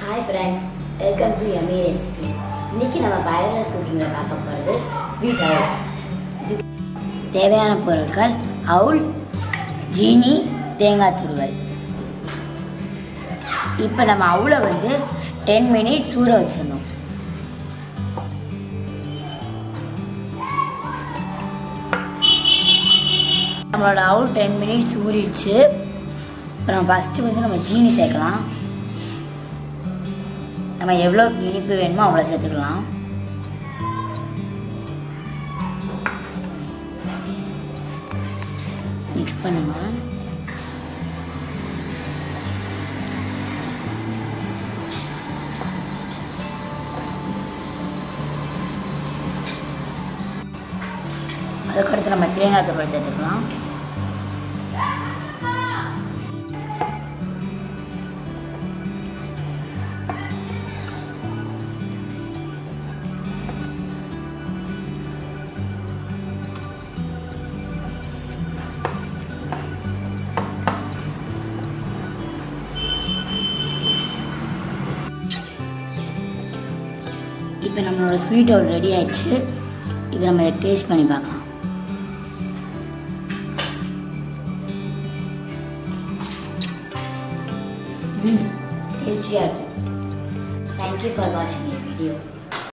hi friends welcome to MA recipes இன்னைக்கு நம்ம பயர்லெஸ் குக்கிங்கில் பார்க்க போகிறது ஸ்வீட் அவுல் இது தேவையான பொருட்கள் அவுல் ஜீனி தேங்காய் துருவல் இப்போ நம்ம அவுலை வந்து டென் மினிட்ஸ் ஊற வச்சிடணும் நம்மளோட அவுல் டென் மினிட்ஸ் ஊறிடுச்சு இப்போ நம்ம ஃபஸ்ட்டு வந்து நம்ம ஜீனி சேர்க்கலாம் நம்ம எவ்வளோ இனிப்பு வேணுமோ அவ்வளோ சேர்த்துக்கலாம் மிக்ஸ் பண்ணுங்க அதுக்கடுத்து நம்ம தேங்காய் துகள் சேர்த்துக்கலாம் இப்போ நம்மளோட ஸ்வீட் அவுட் ரெடி ஆயிடுச்சு இப்போ நம்ம இதை டேஸ்ட் பண்ணி பார்க்கலாம் ம் டேஸ்டியாக இருக்கு தேங்க்யூ ஃபார் வாட்சிங் வீடியோ